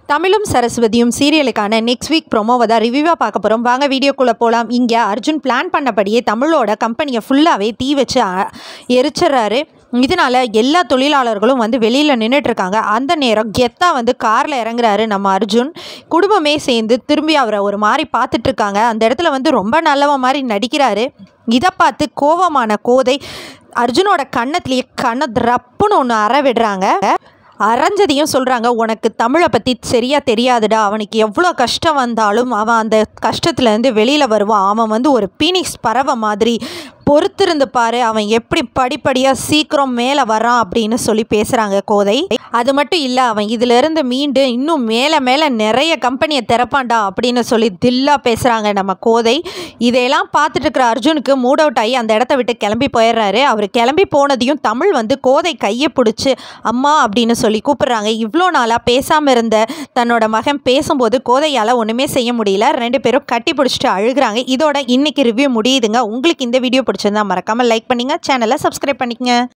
தமிழும் சரஸ்வதியும் சீரியலுக்கான next week ப்ரோமோவை தான் ரிவ்யூவாக பார்க்க போகிறோம் வாங்க வீடியோக்குள்ளே போகலாம் இங்கே அர்ஜுன் பிளான் பண்ணபடியே தமிழோட கம்பெனியை ஃபுல்லாகவே தீ வச்சு அ- எரிச்சிடுறாரு இதனால எல்லா தொழிலாளர்களும் வந்து வெளியில் நின்றுட்டுருக்காங்க அந்த நேரம் கெத்தா வந்து காரில் இறங்குறாரு நம்ம அர்ஜுன் குடும்பமே சேர்ந்து திரும்பி அவரை ஒரு மாதிரி பார்த்துட்டு இருக்காங்க அந்த இடத்துல வந்து ரொம்ப நல்லவ மாதிரி நடிக்கிறாரு இதை பார்த்து கோவமான கோதை அர்ஜுனோட கன்னத்திலேயே கண்ண ரப்புன்னு ஒன்று அற விடுறாங்க அரைஞ்சதையும் சொல்கிறாங்க உனக்கு தமிழை பற்றி சரியாக தெரியாதுடா அவனுக்கு எவ்வளோ கஷ்டம் வந்தாலும் அவன் அந்த கஷ்டத்துலேருந்து வெளியில் வருவான் அவன் வந்து ஒரு பீனிக்ஸ் பறவை மாதிரி பொறுத்திருந்து பாரு அவன் எப்படி படிப்படியாக சீக்கிரம் மேலே வரான் அப்படின்னு சொல்லி பேசுகிறாங்க கோதை அது மட்டும் இல்லை அவன் இதிலிருந்து மீண்டு இன்னும் மேலே மேலே நிறைய கம்பெனியை திறப்பான்டா அப்படின்னு சொல்லி தில்லா பேசுகிறாங்க நம்ம கோதை இதையெல்லாம் பார்த்துட்டு இருக்கிற அர்ஜுனுக்கு மூட் அவுட் ஆகி அந்த இடத்த விட்டு கிளம்பி போயிடுறாரு அவர் கிளம்பி போனதையும் தமிழ் வந்து கோதை கையை பிடிச்சி அம்மா அப்படின்னு சொல்லி கூப்பிடுறாங்க இவ்வளோ நாளாக பேசாமல் இருந்த தன்னோட மகன் பேசும்போது கோதையால் ஒன்றுமே செய்ய முடியல ரெண்டு பேரும் கட்டி பிடிச்சிட்டு அழுகுறாங்க இதோட இன்னைக்கு ரிவ்யூ முடியுதுங்க உங்களுக்கு இந்த வீடியோ பிடிச்சிருந்தா மறக்காமல் லைக் பண்ணுங்க சேனலை சப்ஸ்கிரைப் பண்ணிக்கங்க